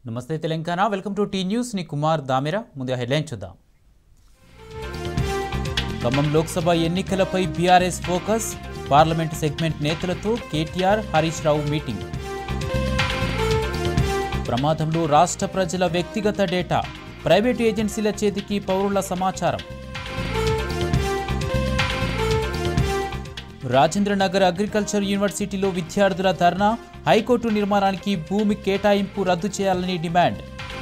నమస్తే Telangana welcome to T News ని కుమార్ దామెరా ముందుగా హెడ్లైన్ చూద్దాం ఖమ్మం లోక్సభ ఎన్నికలపై బీఆర్ఎస్ ఫోకస్ పార్లమెంట్ సెగ్మెంట్ నేతలతో కేటీఆర్ హరీష్ రావు మీటింగ్ ప్రమాదంలో రాష్ట్ర ప్రజల వ్యక్తిగత డేటా ప్రైవేటు ఏజెన్సీల చేతికి పౌరుల సమాచారం రాజేంద్రనగర్ అగ్రికల్చర్ యూనివర్సిటీలో విద్యార్థుల ధర్నా హైకోర్టు నిర్మాణానికి భూమి కేటాయింపు రద్దు చేయాలని డిమాండ్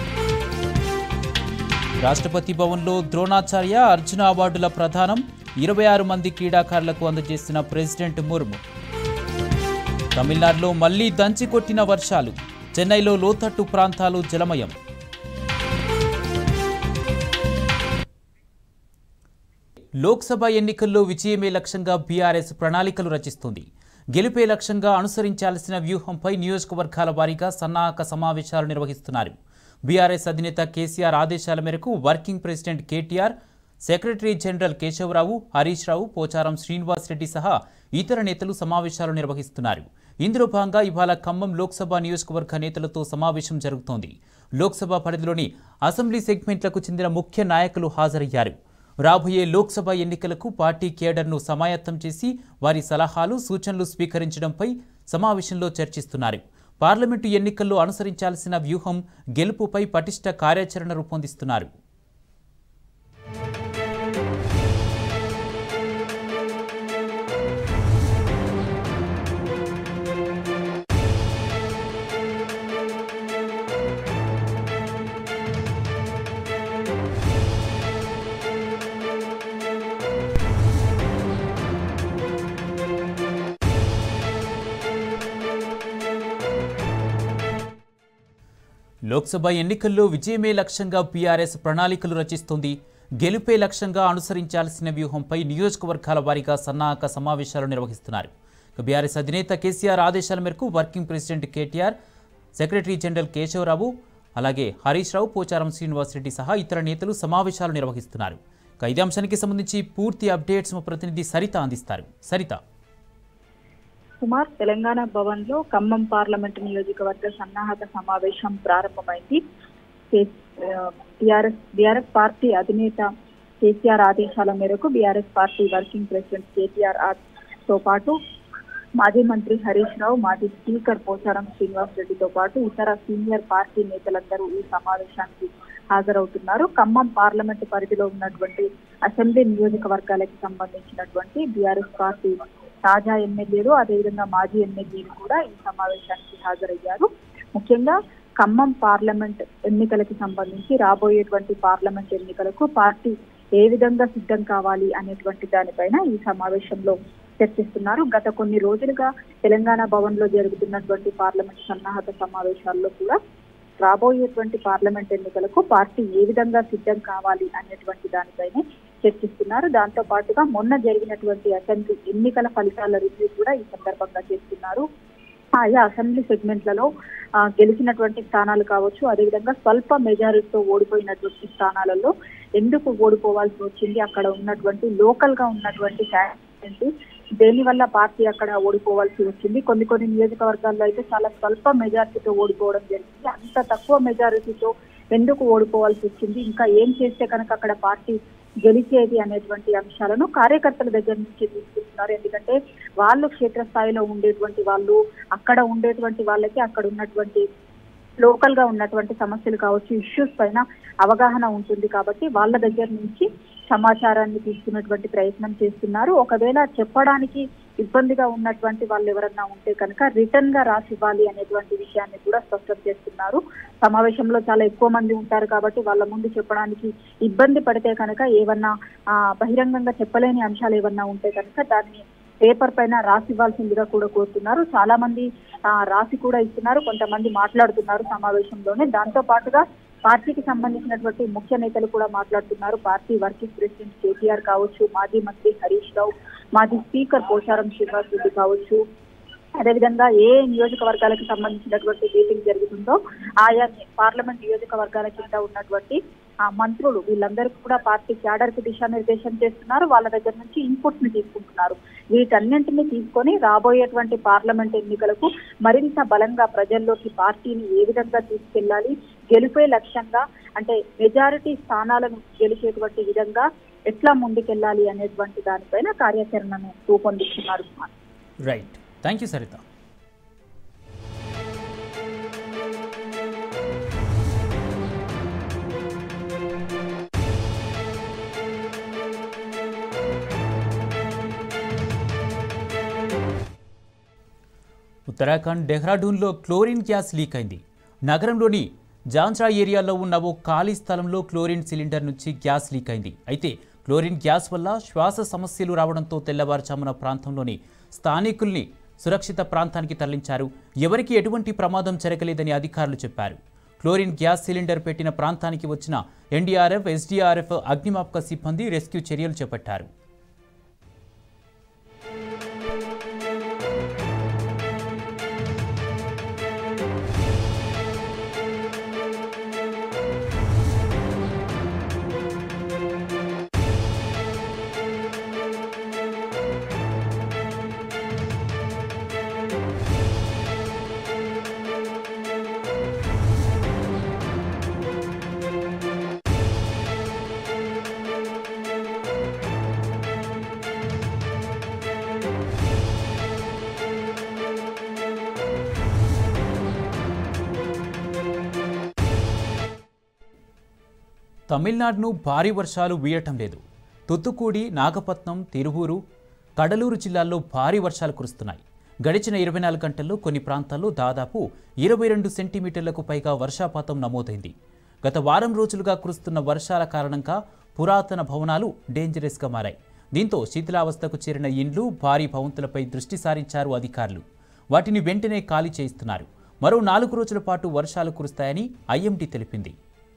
రాష్ట్రపతి భవన్లో ద్రోణాచార్య అర్జున అవార్డుల ప్రదానం ఇరవై ఆరు మంది క్రీడాకారులకు అందజేసిన ప్రెసిడెంట్ ముర్ము తమిళనాడులో మళ్లీ దంచి కొట్టిన వర్షాలు చెన్నైలో లోతట్టు ప్రాంతాలు జలమయం లోక్సభ ఎన్నికల్లో విజయమే లక్ష్యంగా బీఆర్ఎస్ ప్రణాళికలు రచిస్తుంది గెలిపే లక్ష్యంగా అనుసరించాల్సిన వ్యూహంపై నియోజకవర్గాల వారీగా సన్నాహక సమావేశాలు నిర్వహిస్తున్నారు బీఆర్ఎస్ అధినేత కేసీఆర్ ఆదేశాల మేరకు working president KTR secretary general Keshava Rao Harish Rao Pocharam Srinivas Reddy సహా ఇతర నేతలు సమావేశాలు నిర్వహిస్తున్నారు ఇందులో భాగంగా ఇవాళ ఖమ్మం లోక్సభ నియోజకవర్గ నేతలతో సమావేశం జరుగుతోంది లోక్సభ పరిధిలోని అసెంబ్లీ సెగ్మెంట్లకు చెందిన ముఖ్య నాయకులు హాజరయ్యారు రాబోయే లోక్సభ ఎన్నికలకు పార్టీ కేడర్ను సమాయత్తం చేసి వారి సలహాలు సూచనలు స్వీకరించడంపై సమావేశంలో చర్చిస్తున్నారు పార్లమెంటు ఎన్నికల్లో అనుసరించాల్సిన వ్యూహం గెలుపుపై పటిష్ట కార్యాచరణ రూపొందిస్తున్నారు లోక్సభ ఎన్నికల్లో విజయమే లక్ష్యంగా బీఆర్ఎస్ ప్రణాళికలు రచిస్తోంది గెలుపే లక్ష్యంగా అనుసరించాల్సిన వ్యూహంపై నియోజకవర్గాల వారీగా సన్నాహక సమావేశాలు నిర్వహిస్తున్నారు ఇక బీఆర్ఎస్ అధినేత కేసీఆర్ ఆదేశాల మేరకు working president KTR secretary general Keshava Rao అలాగే హరీష్ రావు పోచారం శ్రీనివాసరెడ్డి సహా ఇతర నేతలు సమావేశాలు నిర్వహిస్తున్నారు ఇక ఇదే అంశానికి సంబంధించి పూర్తి అప్డేట్స్ మా ప్రతినిధి సరిత అందిస్తారు సరిత కుమార్ తెలంగాణ భవన్ లో ఖమ్మం పార్లమెంటు నియోజకవర్గ సన్నాహక సమావేశం ప్రారంభమైంది బీఆర్ఎస్ బీఆర్ఎస్ పార్టీ అధినేత కేసీఆర్ ఆదేశాల మేరకు BRS party working president KTR తో పాటు మాజీ మంత్రి హరీష్ రావు మాజీ స్పీకర్ పోచారం శ్రీనివాస్ రెడ్డితో పాటు ఇతర సీనియర్ పార్టీ నేతలందరూ ఈ సమావేశానికి హాజరవుతున్నారు ఖమ్మం పార్లమెంటు పరిధిలో ఉన్నటువంటి అసెంబ్లీ నియోజకవర్గాలకు సంబంధించినటువంటి బీఆర్ఎస్ పార్టీ తాజా ఎమ్మెల్యేలు అదేవిధంగా మాజీ ఎమ్మెల్యేలు కూడా ఈ సమావేశానికి హాజరయ్యారు ముఖ్యంగా ఖమ్మం పార్లమెంట్ ఎన్నికలకు సంబంధించి రాబోయేటువంటి పార్లమెంట్ ఎన్నికలకు పార్టీ ఏ విధంగా సిద్ధం కావాలి అనేటువంటి దానిపైన ఈ సమావేశంలో చర్చిస్తున్నారు గత కొన్ని రోజులుగా తెలంగాణ భవన్ లో జరుగుతున్నటువంటి పార్లమెంట్ సన్నాహక సమావేశాల్లో కూడా రాబోయేటువంటి పార్లమెంట్ ఎన్నికలకు పార్టీ ఏ విధంగా సిద్ధం కావాలి అనేటువంటి దానిపైనే చర్చిస్తున్నారు దాంతో పాటుగా మొన్న జరిగినటువంటి అసెంబ్లీ ఎన్నికల ఫలితాల రివ్యూ కూడా ఈ సందర్భంగా చేస్తున్నారు ఆయా అసెంబ్లీ సెగ్మెంట్లలో గెలిచినటువంటి స్థానాలు కావచ్చు అదేవిధంగా స్వల్ప మెజారిటీతో ఓడిపోయినటువంటి స్థానాలలో ఎందుకు ఓడిపోవాల్సి వచ్చింది అక్కడ ఉన్నటువంటి లోకల్ గా ఉన్నటువంటి క్యాండిడేట్ దేని వల్ల పార్టీ అక్కడ ఓడిపోవాల్సి వచ్చింది కొన్ని కొన్ని నియోజకవర్గాల్లో అయితే చాలా స్వల్ప మెజారిటీతో ఓడిపోవడం జరిగింది అంత తక్కువ మెజారిటీతో ఎందుకు ఓడిపోవాల్సి వచ్చింది ఇంకా ఏం చేస్తే కనుక అక్కడ పార్టీ గెలిచేది అనేటువంటి అంశాలను కార్యకర్తల దగ్గర నుంచి తీసుకుంటున్నారు ఎందుకంటే వాళ్ళు క్షేత్రస్థాయిలో ఉండేటువంటి వాళ్ళు అక్కడ ఉండేటువంటి వాళ్ళకి అక్కడ ఉన్నటువంటి లోకల్ గా ఉన్నటువంటి సమస్యలు కావచ్చు ఇష్యూస్ పైన అవగాహన ఉంటుంది కాబట్టి వాళ్ళ దగ్గర నుంచి సమాచారాన్ని తీసుకున్నటువంటి ప్రయత్నం చేస్తున్నారు ఒకవేళ చెప్పడానికి ఇబ్బందిగా ఉన్నటువంటి వాళ్ళు ఎవరన్నా ఉంటే కనుక రిటర్న్ గా రాసి ఇవ్వాలి అనేటువంటి విషయాన్ని కూడా స్పష్టం చేస్తున్నారు సమావేశంలో చాలా ఎక్కువ మంది ఉంటారు కాబట్టి వాళ్ళ ముందు చెప్పడానికి ఇబ్బంది పడితే కనుక ఏమన్నా బహిరంగంగా చెప్పలేని అంశాలు ఏమన్నా ఉంటే కనుక దాన్ని పేపర్ పైన రాసి ఇవ్వాల్సిందిగా కూడా కోరుతున్నారు చాలా మంది రాసి కూడా ఇస్తున్నారు కొంతమంది మాట్లాడుతున్నారు సమావేశంలోనే దాంతో పాటుగా పార్టీకి సంబంధించినటువంటి ముఖ్య నేతలు కూడా మాట్లాడుతున్నారు పార్టీ వర్కింగ్ ప్రెసిడెంట్ కేటీఆర్ కావచ్చు మాజీ మంత్రి హరీష్ రావు మాజీ స్పీకర్ పోచారం శ్రీనివాస్ రెడ్డి కావచ్చు అదేవిధంగా ఏ నియోజకవర్గాలకు సంబంధించినటువంటి మీటింగ్ జరుగుతుందో ఆయా పార్లమెంట్ నియోజకవర్గాల కింద ఉన్నటువంటి ఆ మంత్రులు వీళ్ళందరికీ కూడా పార్టీ క్యాడర్ కు దిశానిర్దేశం చేస్తున్నారు వాళ్ళ దగ్గర నుంచి ఇన్పుట్ ని తీసుకుంటున్నారు వీటన్నింటినీ తీసుకొని రాబోయేటువంటి పార్లమెంట్ ఎన్నికలకు మరింత బలంగా ప్రజల్లోకి పార్టీని ఏ విధంగా తీసుకెళ్లాలి గెలుపే లక్ష్యంగా అంటే మెజారిటీ స్థానాలను గెలిచేటువంటి విధంగా ఎట్లా ముందుకెళ్లాలి అనేటువంటి దానిపైన కార్యాచరణను రూపొందిస్తున్నారు Kumar right thank you Sarita Uttarakhand డెహ్రాడూన్లో క్లోరిన్ గ్యాస్ లీక్ అయింది నగరంలోని జాంజ్రా ఏరియాలో ఉన్న ఓ ఖాళీ స్థలంలో క్లోరిన్ సిలిండర్ నుంచి గ్యాస్ లీక్ అయింది అయితే క్లోరిన్ గ్యాస్ వల్ల శ్వాస సమస్యలు రావడంతో తెల్లవారుజామున ప్రాంతంలోని స్థానికుల్ని సురక్షిత ప్రాంతానికి తరలించారు ఎవరికీ ఎటువంటి ప్రమాదం జరగలేదని అధికారులు చెప్పారు క్లోరిన్ గ్యాస్ సిలిండర్ పెట్టిన ప్రాంతానికి వచ్చిన ఎన్డీఆర్ఎఫ్ ఎస్డీఆర్ఎఫ్ అగ్నిమాపక సిబ్బంది రెస్క్యూ చర్యలు చేపట్టారు తమిళనాడును భారీ వర్షాలు వీయటం లేదు తుత్తుకూడి నాగపట్నం తిరువూరు కడలూరు జిల్లాల్లో భారీ వర్షాలు కురుస్తున్నాయి గడిచిన ఇరవై నాలుగు గంటల్లో కొన్ని ప్రాంతాల్లో దాదాపు ఇరవై రెండు సెంటీమీటర్లకు పైగా వర్షాపాతం నమోదైంది గత వారం రోజులుగా కురుస్తున్న వర్షాల కారణంగా పురాతన భవనాలు డేంజరస్గా మారాయి దీంతో శిథిలావస్థకు చేరిన ఇండ్లు భారీ భవంతులపై దృష్టి సారించారు అధికారులు వాటిని వెంటనే ఖాళీ చేయిస్తున్నారు మరో నాలుగు రోజుల పాటు వర్షాలు కురుస్తాయని ఐఎండీ తెలిపింది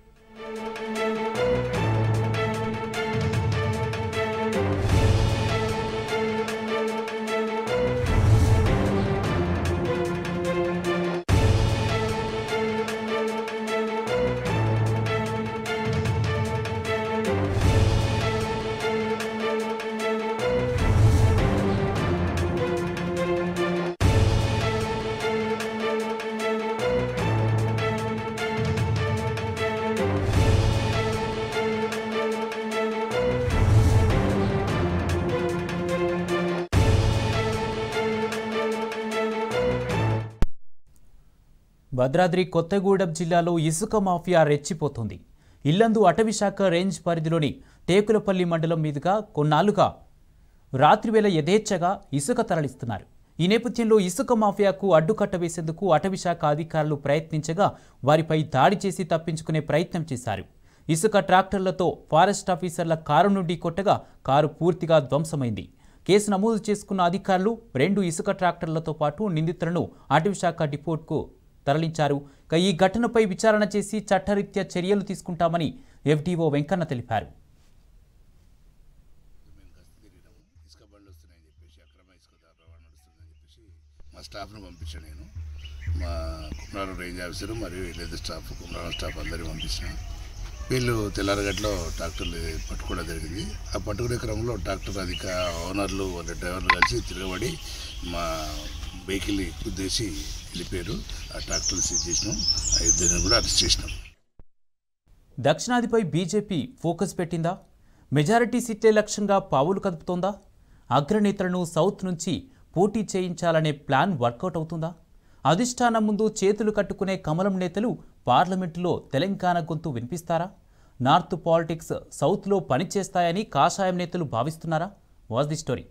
భద్రాద్రి కొత్తగూడెం జిల్లాలో ఇసుక మాఫియా రెచ్చిపోతుంది ఇల్లందు అటవీశాఖ రేంజ్ పరిధిలోని టేకులపల్లి మండలం మీదుగా కొన్నాళ్లుగా రాత్రివేళ యథేచ్ఛగా ఇసుక తరలిస్తున్నారు ఈ నేపథ్యంలో ఇసుక మాఫియాకు అడ్డుకట్ట వేసేందుకు అటవీశాఖ అధికారులు ప్రయత్నించగా వారిపై దాడి చేసి తప్పించుకునే ప్రయత్నం చేశారు ఇసుక ట్రాక్టర్లతో ఫారెస్ట్ ఆఫీసర్ల కారు నుండి కొట్టగా కారు పూర్తిగా ధ్వంసమైంది కేసు నమోదు చేసుకున్న అధికారులు రెండు ఇసుక ట్రాక్టర్లతో పాటు నిందితులను అటవీశాఖ డిపోట్కు తరలించారు ఇక ఈ ఘటనపై విచారణ చేసి చట్టరీత్యా చర్యలు తీసుకుంటామని ఎఫ్డీఓ వెంకన్న తెలిపారు ఇసుక బండ్లు వస్తున్నాయని చెప్పేసి అక్రమ ఇసుక రవాణా నడుస్తుందని చెప్పేసి మా స్టాఫ్ను పంపించాను నేను మా కుమ్రారం రేంజ్ ఆఫీసర్ మరియు లేదు స్టాఫ్ కుమ్రారం స్టాఫ్ అందరినీ పంపించిన వీళ్ళు తెల్లారగట్లో ట్రాక్టర్లు పట్టుకోవడం జరిగింది ఆ పట్టుకునే క్రమంలో ట్రాక్టర్ అధిక ఓనర్లు వాళ్ళ డ్రైవర్లు కలిసి తిరగబడి మా వెహికల్ని గుద్దేసి వెళ్ళిపోయారు ఆ ట్రాక్టర్లు సీజ్ చేసినాం ఆ ఇద్దరిని కూడా అరెస్ట్ చేసినాం దక్షిణాదిపై బీజేపీ ఫోకస్ పెట్టిందా మెజారిటీ సీట్లే లక్ష్యంగా పావులు కదుపుతోందా అగ్రనేతలను సౌత్ నుంచి పోటీ చేయించాలనే ప్లాన్ వర్కౌట్ అవుతుందా అధిష్టానం ముందు చేతులు కట్టుకునే కమలం నేతలు పార్లమెంటులో తెలంగాణ గొంతు వినిపిస్తారా నార్త్ పాలిటిక్స్ సౌత్లో పనిచేస్తాయని కాషాయం నేతలు భావిస్తున్నారా was the story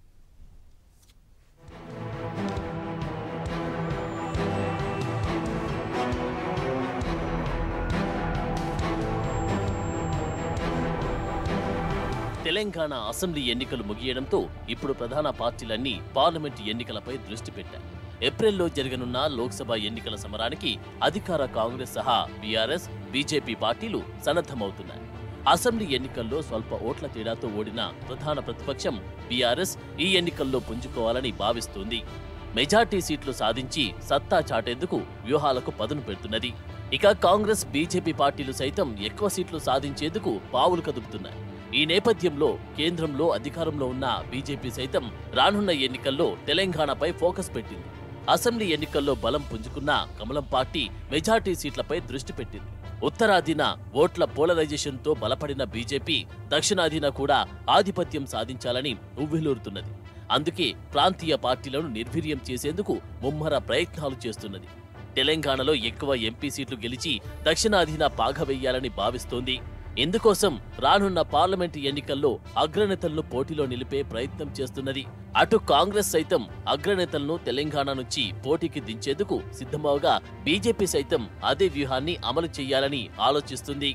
Telangana Telangana assembly ఎన్నికలు ముగియడంతో ఇప్పుడు ప్రధాన పార్టీలన్నీ పార్లమెంటు ఎన్నికలపై దృష్టి పెట్టాయి ఏప్రిల్లో జరగనున్న లోక్సభ ఎన్నికల సమరానికి అధికార కాంగ్రెస్ సహా బీఆర్ఎస్ బీజేపీ పార్టీలు సన్నద్ధమవుతున్నాయి అసెంబ్లీ ఎన్నికల్లో స్వల్ప ఓట్ల తేడాతో ఓడిన ప్రధాన ప్రతిపక్షం బీఆర్ఎస్ ఈ ఎన్నికల్లో పుంజుకోవాలని భావిస్తోంది మెజార్టీ సీట్లు సాధించి సత్తా చాటేందుకు వ్యూహాలకు పదును పెడుతున్నది ఇక కాంగ్రెస్ బీజేపీ పార్టీలు సైతం ఎక్కువ సీట్లు సాధించేందుకు పావులు కదుపుతున్నాయి ఈ నేపథ్యంలో కేంద్రంలో అధికారంలో ఉన్న బీజేపీ సైతం రానున్న ఎన్నికల్లో తెలంగాణపై ఫోకస్ పెట్టింది అసెంబ్లీ ఎన్నికల్లో బలం పుంజుకున్న కమలం పార్టీ మెజార్టీ సీట్లపై దృష్టి పెట్టింది ఉత్తరాదిన ఓట్ల పోలరైజేషన్తో బలపడిన బీజేపీ దక్షిణాదిన కూడా ఆధిపత్యం సాధించాలని ఉవ్విలూరుతున్నది అందుకే ప్రాంతీయ పార్టీలను నిర్వీర్యం చేసేందుకు ముమ్మర ప్రయత్నాలు చేస్తున్నది తెలంగాణలో ఎక్కువ ఎంపీ సీట్లు గెలిచి దక్షిణాదిన పాగవేయాలని భావిస్తోంది ఇందుకోసం రానున్న పార్లమెంటు ఎన్నికల్లో అగ్రనేతలను పోటీలో నిలిపే ప్రయత్నం చేస్తున్నది అటు కాంగ్రెస్ సైతం అగ్రనేతలను తెలంగాణ నుంచి పోటీకి దించేందుకు సిద్ధమవగా బీజేపీ సైతం అదే వ్యూహాన్ని అమలు చేయాలని ఆలోచిస్తుంది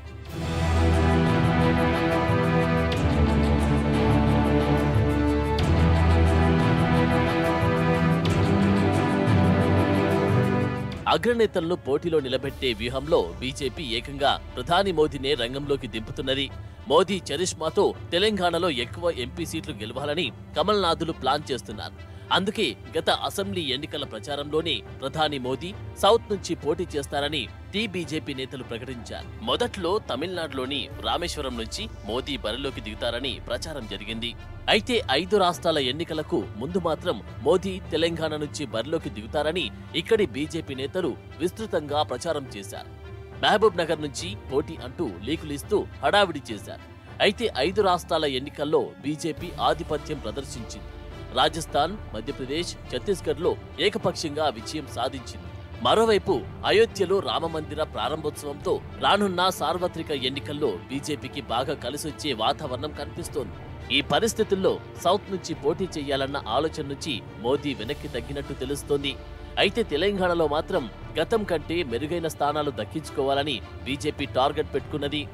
అగ్రనేతలను పోటీలో నిలబెట్టే వ్యూహంలో బీజేపీ ఏకంగా ప్రధాని మోదీనే రంగంలోకి దింపుతున్నది మోదీ చరిష్మాతో తెలంగాణలో ఎక్కువ ఎంపీ సీట్లు గెలవాలని కమల్నాథులు ప్లాన్ చేస్తున్నారు అందుకే గత అసెంబ్లీ ఎన్నికల ప్రచారంలోనే ప్రధాని మోదీ సౌత్ నుంచి పోటీ చేస్తారని టీ బీజేపీ నేతలు ప్రకటించారు మొదట్లో తమిళనాడులోని రామేశ్వరం నుంచి మోదీ బరిలోకి దిగుతారని ప్రచారం జరిగింది అయితే ఐదు రాష్ట్రాల ఎన్నికలకు ముందు మాత్రం మోదీ తెలంగాణ నుంచి బరిలోకి దిగుతారని ఇక్కడి బీజేపీ నేతలు విస్తృతంగా ప్రచారం చేశారు మహబూబ్ నగర్ నుంచి పోటీ అంటూ లీకులిస్తూ హడావిడి చేశారు అయితే ఐదు రాష్ట్రాల ఎన్నికల్లో బీజేపీ ఆధిపత్యం ప్రదర్శించింది రాజస్థాన్ మధ్యప్రదేశ్ ఛత్తీస్గఢ్లో ఏకపక్షంగా విజయం సాధించింది మరోవైపు అయోధ్యలో రామమందిర ప్రారంభోత్సవంతో రానున్న సార్వత్రిక ఎన్నికల్లో బీజేపీకి బాగా కలిసొచ్చే వాతావరణం కనిపిస్తోంది ఈ పరిస్థితుల్లో సౌత్ నుంచి పోటీ చేయాలన్న ఆలోచన నుంచి మోదీ వెనక్కి తగ్గినట్టు తెలుస్తోంది అయితే తెలంగాణలో మాత్రం గతం కంటే మెరుగైన స్థానాలు దక్కించుకోవాలని బీజేపీ టార్గెట్ పెట్టుకున్నది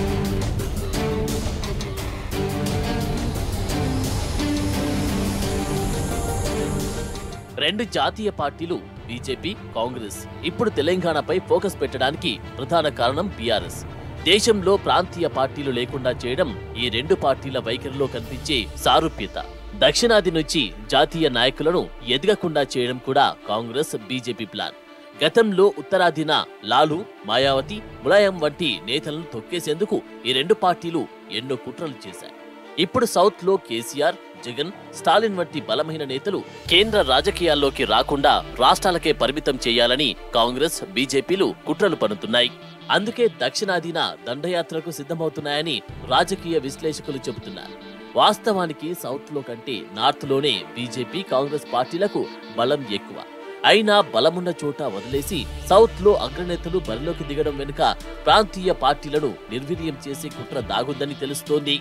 రెండు జాతీయ పార్టీలు బీజేపీ కాంగ్రెస్ ఇప్పుడు తెలంగాణపై ఫోకస్ పెట్టడానికి ప్రధాన కారణం బీఆర్ఎస్ దేశంలో ప్రాంతీయ పార్టీలు లేకుండా చేయడం ఈ రెండు పార్టీల వైఖరిలో కనిపించే సారూప్యత దక్షిణాది నుంచి జాతీయ నాయకులను ఎదగకుండా చేయడం కూడా కాంగ్రెస్ బీజేపీ ప్లాన్ గతంలో ఉత్తరాదిన లాలు మాయావతి ములాయం వంటి నేతలను తొక్కేసేందుకు ఈ రెండు పార్టీలు ఎన్నో కుట్రలు చేశాయి ఇప్పుడు సౌత్ లో కేసీఆర్ జగన్ స్టాలిన్ వంటి బలమైన నేతలు కేంద్ర రాజకీయాల్లోకి రాకుండా రాష్ట్రాలకే పరిమితం చేయాలని కాంగ్రెస్ బీజేపీలు కుట్రలు పన్నుతున్నాయి అందుకే దక్షిణాదిన దండయాత్రకు సిద్ధమవుతున్నాయని రాజకీయ విశ్లేషకులు చెబుతున్నారు వాస్తవానికి సౌత్ లో కంటే నార్త్ లోనే బీజేపీ కాంగ్రెస్ పార్టీలకు బలం ఎక్కువ అయినా బలమున్న చోట వదిలేసి సౌత్ లో అగ్రనేతలు బరిలోకి దిగడం వెనుక ప్రాంతీయ పార్టీలను నిర్వీర్యం చేసే కుట్ర దాగుందని తెలుస్తోంది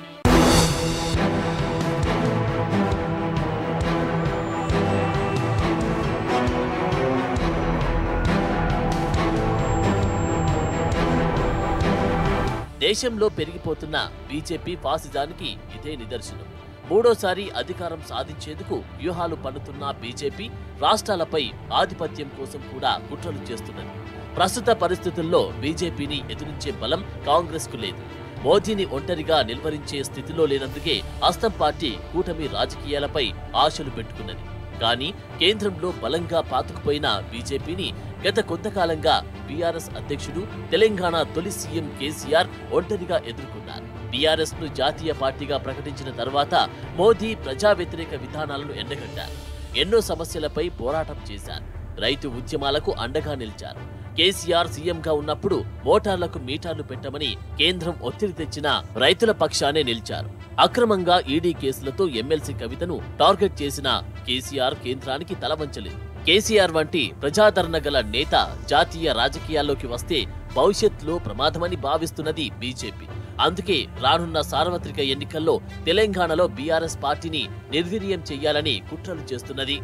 దేశంలో పెరిగిపోతున్న బీజేపీ ఫాసిజానికి ఇదే నిదర్శనం మూడోసారి అధికారం సాధించేందుకు వ్యూహాలు పన్నుతున్న బీజేపీ రాష్ట్రాలపై ఆధిపత్యం కోసం కూడా కుట్రలు చేస్తున్నది ప్రస్తుత పరిస్థితుల్లో బీజేపీని ఎదురించే బలం కాంగ్రెస్ కు లేదు మోదీని ఒంటరిగా నిల్వరించే స్థితిలో లేనందుకే అస్తం పార్టీ కూటమి రాజకీయాలపై ఆశలు పెట్టుకున్నది కానీ కేంద్రంలో బలంగా పాతుకుపోయిన బీజేపీని గత కొంతకాలంగా బీఆర్ఎస్ అధ్యక్షుడు తెలంగాణ తొలి సీఎం కేసీఆర్ ఒంటరిగా ఎదుర్కొన్నారు బీఆర్ఎస్ ను జాతీయ పార్టీగా ప్రకటించిన తర్వాత మోదీ ప్రజా వ్యతిరేక విధానాలను ఎండగట్టారు ఎన్నో సమస్యలపై పోరాటం చేశారు రైతు ఉద్యమాలకు అండగా నిలిచారు కేసీఆర్ సీఎంగా ఉన్నప్పుడు మోటార్లకు మీటర్లు పెట్టమని కేంద్రం ఒత్తిడి తెచ్చిన రైతుల పక్షానే నిలిచారు అక్రమంగా ఈడీ కేసులతో ఎమ్మెల్సీ కవితను టార్గెట్ చేసిన కేసీఆర్ కేంద్రానికి తలవంచలేదు కేసీఆర్ వంటి ప్రజాదరణ గల నేత జాతీయ రాజకీయాల్లోకి వస్తే భవిష్యత్తులో ప్రమాదమని భావిస్తున్నది బీజేపీ అందుకే రానున్న సార్వత్రిక ఎన్నికల్లో తెలంగాణలో బీఆర్ఎస్ పార్టీని నిర్వీర్యం చేయాలని కుట్రలు చేస్తున్నది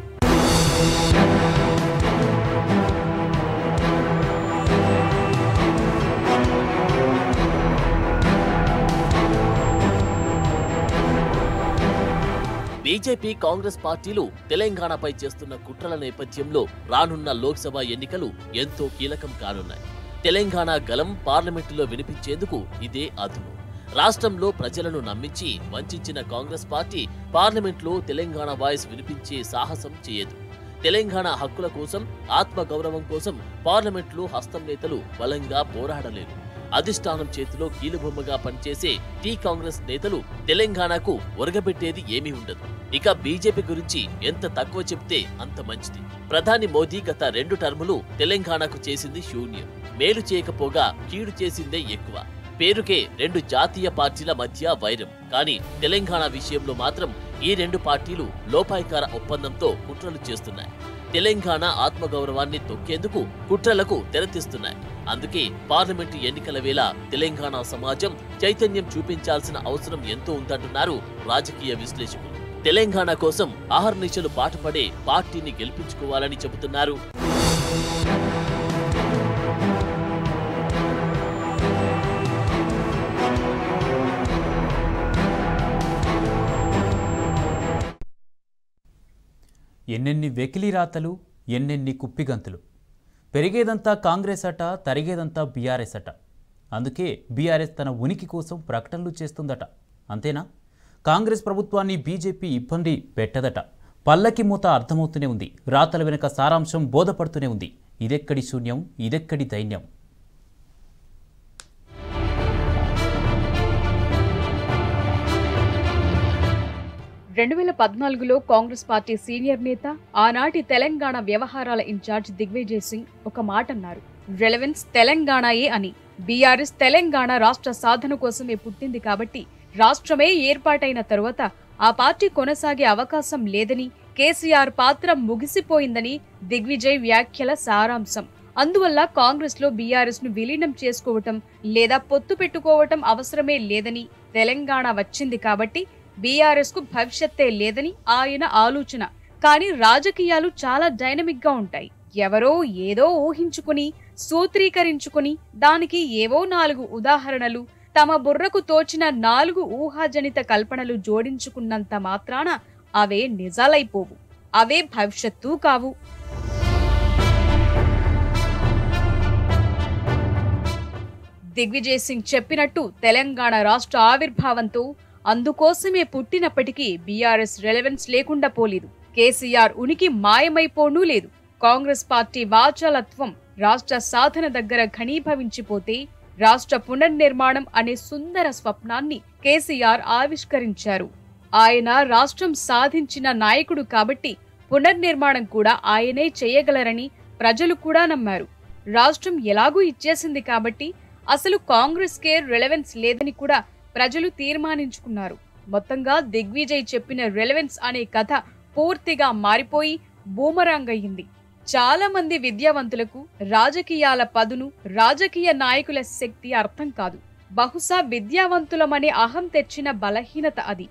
బీజేపీ కాంగ్రెస్ పార్టీలు తెలంగాణపై చేస్తున్న కుట్రల నేపథ్యంలో రానున్న లోక్సభ ఎన్నికలు ఎంతో కీలకం కానున్నాయి తెలంగాణ గలం పార్లమెంటులో వినిపించేందుకు ఇదే అదును రాష్ట్రంలో ప్రజలను నమ్మించి వంచిన కాంగ్రెస్ పార్టీ పార్లమెంట్లో తెలంగాణ వాయిస్ వినిపించే సాహసం చేయదు తెలంగాణ హక్కుల కోసం ఆత్మగౌరవం కోసం పార్లమెంట్లో హస్తం నేతలు బలంగా పోరాడలేరు అధిష్టానం చేతిలో కీలుబొమ్మగా పనిచేసే టీ కాంగ్రెస్ నేతలు తెలంగాణకు ఒరగబెట్టేది ఏమీ ఉండదు ఇక బీజేపీ గురించి ఎంత తక్కువ చెప్తే అంత మంచిది ప్రధాని మోదీ గత రెండు టర్ములు తెలంగాణకు చేసింది శూన్యం మేలు చేయకపోగా కీడు చేసిందే ఎక్కువ పేరుకే రెండు జాతీయ పార్టీల మధ్య వైరం కానీ తెలంగాణ విషయంలో మాత్రం ఈ రెండు పార్టీలు లోపాయికార ఒప్పందంతో కుట్రలు చేస్తున్నాయి తెలంగాణ ఆత్మగౌరవాన్ని తొక్కేందుకు కుట్రలకు తెరతీస్తున్నాయి అందుకే పార్లమెంటు ఎన్నికల వేళ తెలంగాణ సమాజం చైతన్యం చూపించాల్సిన అవసరం ఎంతో ఉందంటున్నారు రాజకీయ విశ్లేషకులు తెలంగాణ కోసం ఆహర్నిశలు పాటుపడే పార్టీని గెలిపించుకోవాలని చెబుతున్నారు ఎన్నెన్ని వెకిలి రాతలు ఎన్నెన్ని కుప్పిగంతులు పెరిగేదంతా కాంగ్రెస్ అట తరిగేదంతా బీఆర్ఎస్ అట అందుకే బీఆర్ఎస్ తన ఉనికి కోసం ప్రకటనలు చేస్తుందట అంతేనా కాంగ్రెస్ ప్రభుత్వాన్ని బీజేపీ ఇబ్బంది పెట్టదట పల్లకి మూత అర్థమవుతూనే ఉంది రాతల వెనుక సారాంశం బోధపడుతూనే ఉంది ఇదెక్కడి శూన్యం ఇదెక్కడి దైన్యం రెండు వేల పద్నాలుగులో కాంగ్రెస్ పార్టీ సీనియర్ నేత ఆనాటి తెలంగాణ వ్యవహారాల ఇన్ఛార్జ్ దిగ్విజయ్ సింగ్ ఒక మాట అన్నారు రెలవెన్స్ తెలంగాణయే అని బీఆర్ఎస్ తెలంగాణ రాష్ట్ర సాధన కోసమే పుట్టింది కాబట్టి రాష్ట్రమే ఏర్పాటైన తరువాత ఆ పార్టీ కొనసాగే అవకాశం లేదని కేసీఆర్ పాత్ర ముగిసిపోయిందని దిగ్విజయ్ వ్యాఖ్యల సారాంశం అందువల్ల కాంగ్రెస్ లో బీఆర్ఎస్ ను విలీనం చేసుకోవటం లేదా పొత్తు పెట్టుకోవటం అవసరమే లేదని తెలంగాణ వచ్చింది కాబట్టి బీఆర్ఎస్ కు భవిష్యత్తే లేదని ఆయన ఆలోచన కానీ రాజకీయాలు చాలా డైనమిక్ గా ఉంటాయి ఎవరో ఏదో ఊహించుకుని సూత్రీకరించుకుని దానికి ఏవో నాలుగు ఉదాహరణలు తమ బుర్రకు తోచిన నాలుగు ఊహాజనిత కల్పనలు జోడించుకున్నంత మాత్రాన అవే నిజాలైపోవు అవే భవిష్యత్తు కావు దిగ్విజయ్ సింగ్ చెప్పినట్టు తెలంగాణ రాష్ట్ర ఆవిర్భావంతో అందుకోసమే పుట్టినప్పటికీ బీఆర్ఎస్ రెలవెన్స్ లేకుండా పోలేదు కేసీఆర్ ఉనికి మాయమైపోనూ లేదు కాంగ్రెస్ పార్టీ వాచాలత్వం రాష్ట్ర సాధన దగ్గర ఘనీభవించిపోతే రాష్ట్ర పునర్నిర్మాణం అనే సుందర స్వప్నాన్ని కేసీఆర్ ఆవిష్కరించారు ఆయన రాష్ట్రం సాధించిన నాయకుడు కాబట్టి పునర్నిర్మాణం కూడా ఆయనే చేయగలరని ప్రజలు కూడా నమ్మారు రాష్ట్రం ఎలాగూ ఇచ్చేసింది కాబట్టి అసలు కాంగ్రెస్ కే రెలవెన్స్ లేదని కూడా ప్రజలు తీర్మానించుకున్నారు మొత్తంగా దిగ్విజయ్ చెప్పిన రెలవెన్స్ అనే కథ పూర్తిగా మారిపోయి బూమరాంగ్ అయ్యింది చాలా మంది విద్యావంతులకు రాజకీయాల పదును రాజకీయ నాయకుల శక్తి అర్థం కాదు బహుశా విద్యావంతులమనే అహం తెచ్చిన బలహీనత అది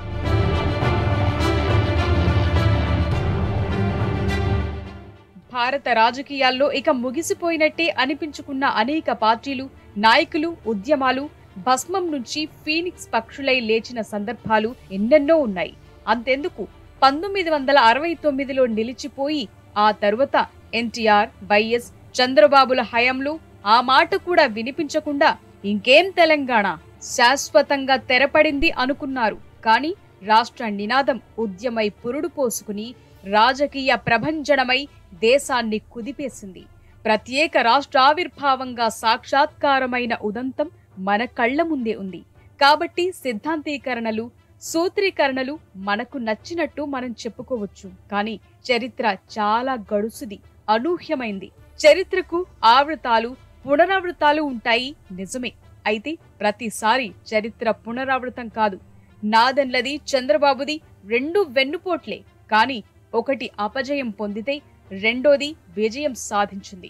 భారత రాజకీయాల్లో ఇక ముగిసిపోయినట్టే అనిపించుకున్న అనేక పార్టీలు నాయకులు ఉద్యమాలు భస్మం నుంచి ఫీనిక్స్ పక్షులై లేచిన సందర్భాలు ఎన్నెన్నో ఉన్నాయి అంతెందుకు పంతొమ్మిది వందల అరవై తొమ్మిదిలో నిలిచిపోయి ఆ తరువాత ఎన్టీఆర్ వైఎస్ చంద్రబాబుల హయాంలో ఆ మాట కూడా వినిపించకుండా ఇంకేం తెలంగాణ శాశ్వతంగా తెరపడింది అనుకున్నారు కానీ రాష్ట్ర నినాదం ఉద్యమై పురుడు పోసుకుని రాజకీయ ప్రభంజనమై దేశాన్ని కుదిపేసింది ప్రత్యేక రాష్ట్ర ఆవిర్భావంగా సాక్షాత్కారమైన ఉదంతం మన కళ్ల ముందే ఉంది కాబట్టి సిద్ధాంతీకరణలు సూత్రీకరణలు మనకు నచ్చినట్టు మనం చెప్పుకోవచ్చు కానీ చరిత్ర చాలా గడుసుది అనూహ్యమైంది చరిత్రకు ఆవృతాలు పునరావృతాలు ఉంటాయి నిజమే అయితే ప్రతిసారి చరిత్ర పునరావృతం కాదు నాదన్లది చంద్రబాబుది రెండు వెన్నుపోట్లే కానీ ఒకటి అపజయం పొందితే రెండోది విజయం సాధించింది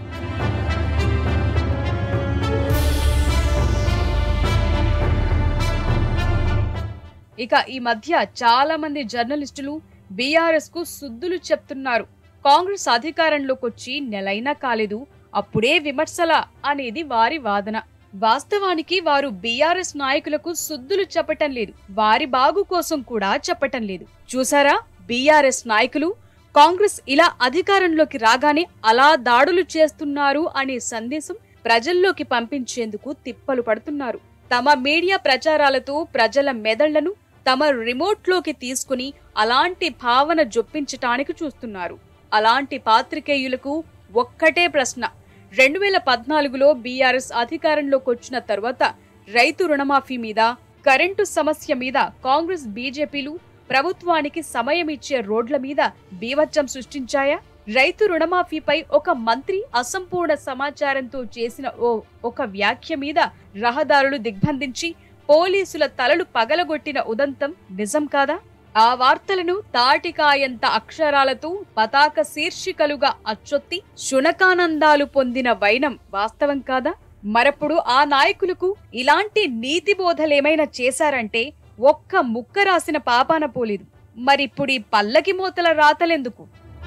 ఇక ఈ మధ్య చాలా మంది జర్నలిస్టులు బీఆర్ఎస్ కు సుద్దులు చెప్తున్నారు కాంగ్రెస్ అధికారంలోకి వచ్చి నెలైనా కాలేదు అప్పుడే విమర్శల అనేది వారి వాదన వాస్తవానికి వారు బీఆర్ఎస్ నాయకులకు సుద్దులు చెప్పటం లేదు వారి బాగు కోసం కూడా చెప్పటం లేదు చూసారా బీఆర్ఎస్ నాయకులు కాంగ్రెస్ ఇలా అధికారంలోకి రాగానే అలా దాడులు చేస్తున్నారు అనే సందేశం ప్రజల్లోకి పంపించేందుకు తిప్పలు పడుతున్నారు తమ మీడియా ప్రచారాలతో ప్రజల మెదళ్లను తమ రిమోట్లోకి తీసుకుని అలాంటి భావన జొప్పించటానికి చూస్తున్నారు అలాంటి పాత్రికేయులకు ఒక్కటే ప్రశ్న రెండు వేల పద్నాలుగులో బీఆర్ఎస్ అధికారంలోకి వచ్చిన తర్వాత రైతు రుణమాఫీ మీద కరెంటు సమస్య మీద కాంగ్రెస్ బీజేపీలు ప్రభుత్వానికి సమయం ఇచ్చే రోడ్ల మీద బీభత్సం సృష్టించాయా రైతు రుణమాఫీపై ఒక మంత్రి అసంపూర్ణ సమాచారంతో చేసిన ఓ ఒక వ్యాఖ్య మీద రహదారులు దిగ్బంధించి పోలీసుల తలలు పగలగొట్టిన ఉదంతం నిజం కాదా ఆ వార్తలను తాటికాయంత అక్షరాలతో పతాక శీర్షికలుగా అచ్చొత్తి శునకానందాలు పొందిన వైనం వాస్తవం కాదా మరప్పుడు ఆ నాయకులకు ఇలాంటి నీతి బోధలేమైనా చేశారంటే ఒక్క ముక్క రాసిన పాపాన పోలేదు మరిప్పుడు ఈ పల్లకి మూతల రాతలెందుకు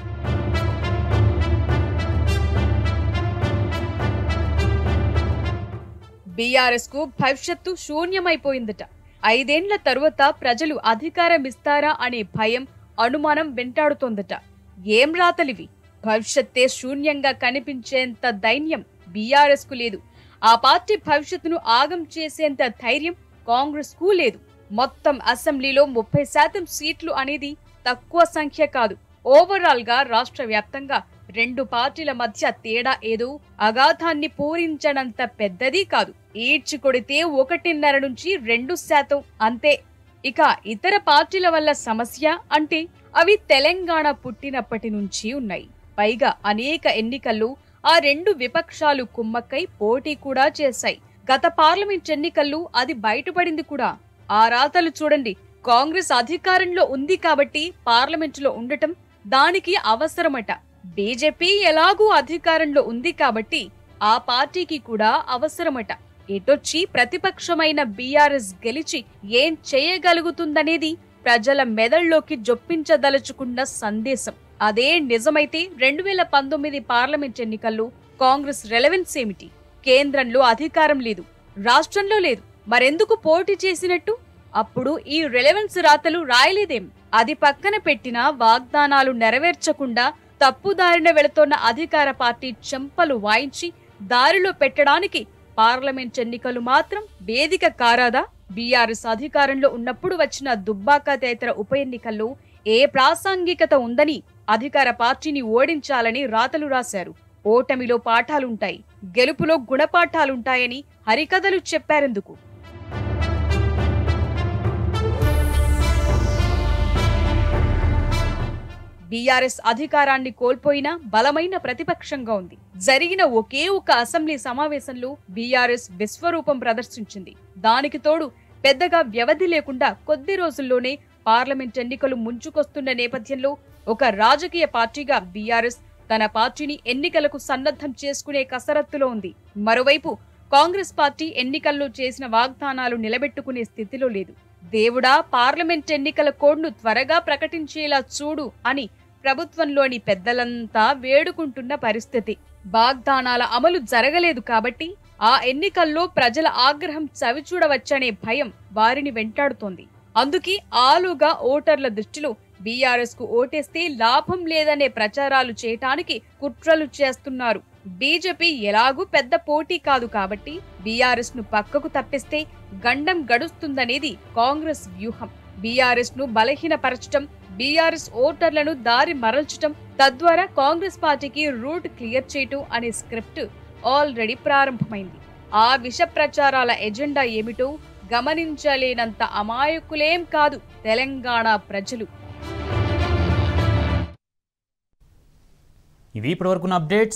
బీఆర్ఎస్ కు భవిష్యత్తు శూన్యమైపోయిందట ఐదేండ్ల తరువాత ప్రజలు అధికారం ఇస్తారా అనే భయం అనుమానం వెంటాడుతోందట ఏం రాతలివి భవిష్యత్తే శూన్యంగా కనిపించేంత దైన్యం బీఆర్ఎస్ కు లేదు ఆ పార్టీ భవిష్యత్తును ఆగం చేసేంత ధైర్యం కాంగ్రెస్ కు లేదు మొత్తం అసెంబ్లీలో ముప్పై శాతం సీట్లు అనేది తక్కువ సంఖ్య కాదు ఓవరాల్ గా రాష్ట్ర వ్యాప్తంగా రెండు పార్టీల మధ్య తేడా ఏదో అగాధాన్ని పూరించనంత పెద్దది కాదు ఈడ్చి కొడితే ఒకటిన్నర నుంచి రెండు శాతం అంతే ఇక ఇతర పార్టీల వల్ల సమస్య అంటే అవి తెలంగాణ పుట్టినప్పటి నుంచి ఉన్నాయి పైగా అనేక ఎన్నికల్లో ఆ రెండు విపక్షాలు కుమ్మక్కై పోటీ కూడా చేశాయి గత పార్లమెంట్ ఎన్నికల్లో అది బయటపడింది కూడా ఆ రాతలు చూడండి కాంగ్రెస్ అధికారంలో ఉంది కాబట్టి పార్లమెంటులో ఉండటం దానికి అవసరమట బీజేపీ ఎలాగూ అధికారంలో ఉంది కాబట్టి ఆ పార్టీకి కూడా అవసరమట ఎటొచ్చి ప్రతిపక్షమైన బీఆర్ఎస్ గెలిచి ఏం చేయగలుగుతుందనేది ప్రజల మెదళ్లోకి జొప్పించదలుచుకున్న సందేశం అదే నిజమైతే రెండు వేల పంతొమ్మిది పార్లమెంట్ ఎన్నికల్లో కాంగ్రెస్ రెలవెన్స్ ఏమిటి కేంద్రంలో అధికారం లేదు రాష్ట్రంలో లేదు మరెందుకు పోటీ చేసినట్టు అప్పుడు ఈ రెలవెన్స్ రాతలు రాయలేదేం అది పక్కన పెట్టిన వాగ్దానాలు నెరవేర్చకుండా తప్పుదారిన వెళుతోన్న అధికార పార్టీ చెంపలు వాయించి దారిలో పెట్టడానికి పార్లమెంట్ ఎన్నికలు మాత్రం వేదిక కారాదా బీఆర్ఎస్ అధికారంలో ఉన్నప్పుడు వచ్చిన దుబ్బాక తదితర ఉప ఎన్నికల్లో ఏ ప్రాసంగికత ఉందని అధికార పార్టీని ఓడించాలని రాతలు రాశారు ఓటమిలో పాఠాలుంటాయి గెలుపులో గుణపాఠాలుంటాయని హరికథలు చెప్పారెందుకు బీఆర్ఎస్ అధికారాన్ని కోల్పోయిన బలమైన ప్రతిపక్షంగా ఉంది జరిగిన ఒకే ఒక అసెంబ్లీ సమావేశంలో బీఆర్ఎస్ విశ్వరూపం ప్రదర్శించింది దానికి తోడు పెద్దగా వ్యవధి లేకుండా కొద్ది రోజుల్లోనే పార్లమెంట్ ఎన్నికలు ముంచుకొస్తున్న నేపథ్యంలో ఒక రాజకీయ పార్టీగా బీఆర్ఎస్ తన పార్టీని ఎన్నికలకు సన్నద్ధం చేసుకునే కసరత్తులో ఉంది మరోవైపు కాంగ్రెస్ పార్టీ ఎన్నికల్లో చేసిన వాగ్దానాలు నిలబెట్టుకునే స్థితిలో లేదు దేవుడా పార్లమెంట్ ఎన్నికల కోడ్ను త్వరగా ప్రకటించేలా చూడు అని ప్రభుత్వంలోని పెద్దలంతా వేడుకుంటున్న పరిస్థితి వాగ్దానాల అమలు జరగలేదు కాబట్టి ఆ ఎన్నికల్లో ప్రజల ఆగ్రహం చవిచూడవచ్చనే భయం వారిని వెంటాడుతోంది అందుకే ఆలుగా ఓటర్ల దృష్టిలో బీఆర్ఎస్ కు ఓటేస్తే లాభం లేదనే ప్రచారాలు చేయటానికి కుట్రలు చేస్తున్నారు బీజేపీ ఎలాగూ పెద్ద పోటీ కాదు కాబట్టి బీఆర్ఎస్ ను పక్కకు తప్పిస్తే గండం గడుస్తుందనేది కాంగ్రెస్ వ్యూహం బీఆర్ఎస్ ను బలహీనపరచటం బీఆర్ఎస్ ఓటర్లను దారి మరల్చటం తద్వారా కాంగ్రెస్ పార్టీకి రూట్ క్లియర్ చేయటం అనే స్క్రిప్ట్ ఆల్రెడీ ప్రారంభమైంది ఆ విష ప్రచారాల ఎజెండా ఏమిటో గమనించలేనంత అమాయకులేం కాదు తెలంగాణ ప్రజలు ఇవి ఇప్పటివరకున్న అప్డేట్స్